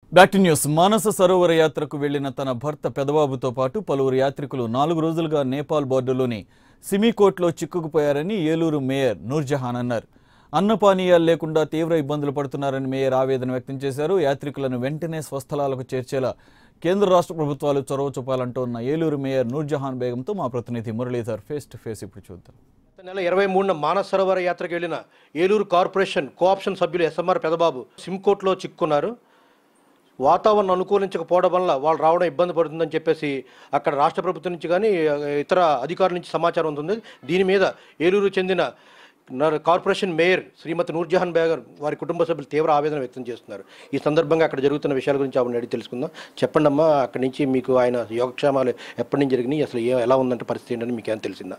Back to news Manasa Sarovara యాత్రకు వెళ్లిన తన భర్త పెదబాబుతో పాటు పలువురు యాత్రికులు నాలుగు రోజులుగా నేపాల్ బోర్డులోని సిమికోట్లో చిక్కుకుపోయారని ఏలూరు మేయర్ నూర్జహాన్ అన్నారు అన్నపానీయాలు లేకుండా తీవ్ర ఇబ్బందులు పడుతున్నారని మేయర్ ఆవేదన వ్యక్తం చేశారు యాత్రికులను వెంటనే స్వస్థలాలకు చేర్చేలా కేంద్ర రాష్ట్ర ప్రభుత్వాలు చొరవ చూపాలంటోన్న ఏలూరు మేయర్ నూర్జహాన్ బేగంతో మా ప్రతినిధి మురళీధర్ ఫేస్ టు ఫేస్ ఇప్పుడు చూద్దాం గత నెల ఇరవై మూడున మానస సరోవర యాత్రకు వెళ్లిన ఏలూరు కార్పొరేషన్ కోఆప్షన్ సభ్యులు ఎస్ఎంఆర్ పెదబాబు సిమ్కోట్లో చిక్కున్నారు వాతావరణం అనుకూలించకపోవడం వల్ల వాళ్ళు రావడం ఇబ్బంది పడుతుందని చెప్పేసి అక్కడ రాష్ట్ర ప్రభుత్వం నుంచి కానీ ఇతర అధికారుల నుంచి సమాచారం ఉంటుంది దీని మీద ఏలూరు చెందిన నర్- కార్పొరేషన్ మేయర్ శ్రీమతి నూర్జహాన్ బేగర్ వారి కుటుంబ సభ్యులు తీవ్ర ఆవేదన వ్యక్తం చేస్తున్నారు ఈ సందర్భంగా అక్కడ జరుగుతున్న విషయాల గురించి ఆవిడ అడిగి తెలుసుకుందాం చెప్పండి అమ్మా అక్కడి నుంచి మీకు ఆయన యోగక్షేమాలు ఎప్పటి నుంచి జరిగినాయి అసలు ఏ- ఎలా ఉందంటే పరిస్థితి ఏంటని మీకు ఏమైనా తెలిసిందా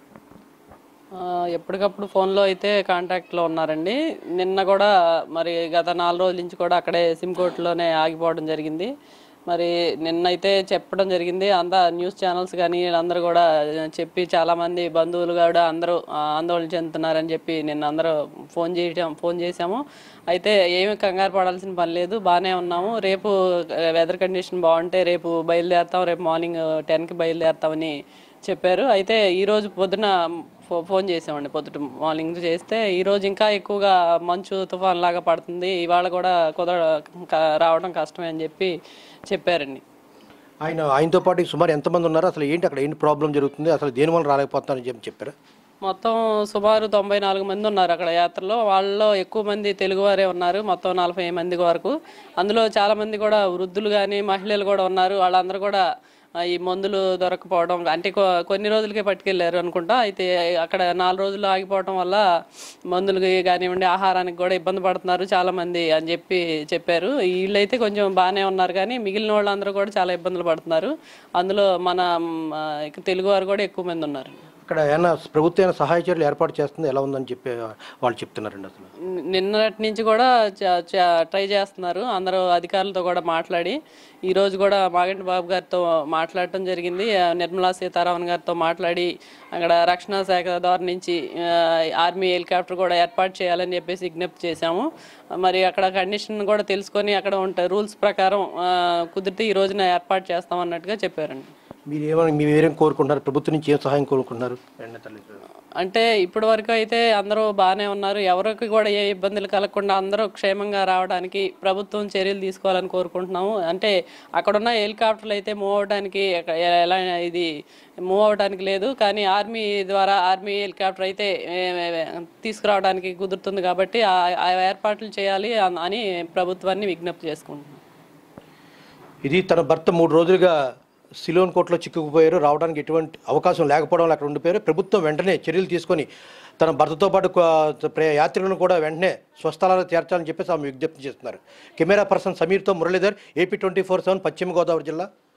ఆ, ఎప్పటికప్పుడు ఫోన్లో అయితే కాంటాక్ట్లో ఉన్నారండి నిన్న కూడా మరి గత నాలుగు రోజుల నుంచి కూడా అక్కడే సిమ్కోట్లోనే ఆగిపోవడం జరిగింది మరి నిన్నైతే చెప్పడం జరిగింది అంతా న్యూస్ ఛానల్స్ కానీ వీళ్ళందరూ కూడా చెప్పి చాలామంది బంధువులు కూడా అందరూ ఆ, ఆందోళన చెందుతున్నారని చెప్పి నిన్న అందరూ ఫోన్ చేయటం ఫోన్ చేశాము అయితే ఏమీ కంగారు పడాల్సిన పని లేదు బాగానే ఉన్నాము రేపు వెదర్ కండిషన్ బాగుంటే రేపు బయలుదేరుతాం రేపు మార్నింగ్ టెన్కి బయలుదేరుతామని చెప్పారు అయితే ఈ రోజు పొద్దున ఫో- ఫోన్ చేసామండి పొద్దుట మార్నింగ్ చేస్తే ఈ రోజు ఇంకా ఎక్కువగా మంచు తుఫాన్ లాగా పడుతుంది ఇవాళ కూడా కుదర క- రావడం కష్టమే అని చెప్పి చెప్పారండి ఆయన ఆయనతో పాటు సుమారు ఎంతమంది ఉన్నారు అసలు ఏంటి అక్కడ ఏంటి ప్రాబ్లం జరుగుతుంది అసలు దేని వల్ల రాలేకపోతున్నారని చెప్పి చెప్పారు మొత్తం సుమారు తొంభై నాలుగు మంది ఉన్నారు అక్కడ యాత్రలో వాళ్ళలో ఎక్కువ మంది తెలుగువారే ఉన్నారు మొత్తం నలభై మంది వరకు అందులో చాలా మంది కూడా వృద్ధులు కానీ మహిళలు కూడా ఉన్నారు వాళ్ళందరూ కూడా ఆ, ఈ మందులు దొరకపోవడం అంటే కొ- కొన్ని రోజులకే పట్టుకెళ్ళారు అనుకుంటా అయితే అక్కడ నాలుగు రోజులు ఆగిపోవడం వల్ల మందులకి కానివ్వండి ఆహారానికి కూడా ఇబ్బంది పడుతున్నారు చాలా మంది అని చెప్పి చెప్పారు వీళ్ళైతే కొంచెం బాగానే ఉన్నారు కానీ మిగిలిన వాళ్ళందరూ కూడా చాలా ఇబ్బందులు పడుతున్నారు అందులో మన మ్, ఆ, ఇక తెలుగువారు కూడా ఎక్కువ మంది ఉన్నారు అక్కడ ఏమైనా ప్రభుత్వం ఏమైనా సహాయ చర్యలు ఏర్పాటు చేస్తుంది ఎలా ఉందని చెప్పి వాళ్ళు చెప్తున్నారండి అసలు ని- నిన్నటి నుంచి కూడా చ- చ- ట్రై చేస్తున్నారు అందరూ అధికారులతో కూడా మాట్లాడి ఈ రోజు కూడా మాగంటి బాబు గారితో మాట్లాడటం జరిగింది ఆ, నిర్మలా సీతారామన్ గారితో మాట్లాడి అక్కడ రక్షణ శాఖ ద్వారా నుంచి ఆ, ఆర్మీ హెలికాప్టర్ కూడా ఏర్పాటు చేయాలని చెప్పేసి విజ్ఞప్తి చేశాము మరి అక్కడ కండిషన్ కూడా తెలుసుకొని అక్కడ ఉంటాయి రూల్స్ ప్రకారం ఆ, కుదిరితే ఈ రోజున ఏర్పాటు చేస్తామన్నట్టుగా చెప్పారండి మీరు ఏమైనా మీరు ఏం కోరుకుంటున్నారు ప్రభుత్వం నుంచి ఏం సహాయం కోరుకుంటున్నారు వెంటనే తల్లి. అంటే ఇప్పటి వరకు అయితే అందరూ బాగానే ఉన్నారు ఎవరికి కూడా ఏ ఇబ్బందులు కలగకుండా అందరూ క్షేమంగా రావడానికి ప్రభుత్వం చర్యలు తీసుకోవాలని కోరుకుంటున్నాము అంటే అక్కడున్న హెలికాప్టర్లు అయితే మూవ్ అవడానికి ఎక- ఎలా ఇది మూవ్ అవడానికి లేదు కానీ ఆర్మీ ద్వారా ఆర్మీ హెలికాప్టర్ అయితే ఏ, ఏ, తీసుకురావడానికి కుదురుతుంది కాబట్టి ఆ- ఆ ఏర్పాట్లు చేయాలి అన్- అని ప్రభుత్వాన్ని విజ్ఞప్తి చేసుకుంటున్నాం ఇది తన భర్త మూడు రోజులుగా సిలోన్ కోర్టులో చిక్కుకుపోయారు రావడానికి ఎటువంటి అవకాశం లేకపోవడం వల్ల అక్కడ ఉండిపోయారు ప్రభుత్వం వెంటనే చర్యలు తీసుకొని తన భర్తతో పాటు కొ- ప్ర- యాత్రికులను కూడా వెంటనే స్వస్థలాలకు చేర్చాలని చెప్పేసి ఆమె విజ్ఞప్తి చేస్తున్నారు కెమెరా పర్సన్ సమీర్తో Muralidhar AP twenty four seven Paschima Godavari జిల్లా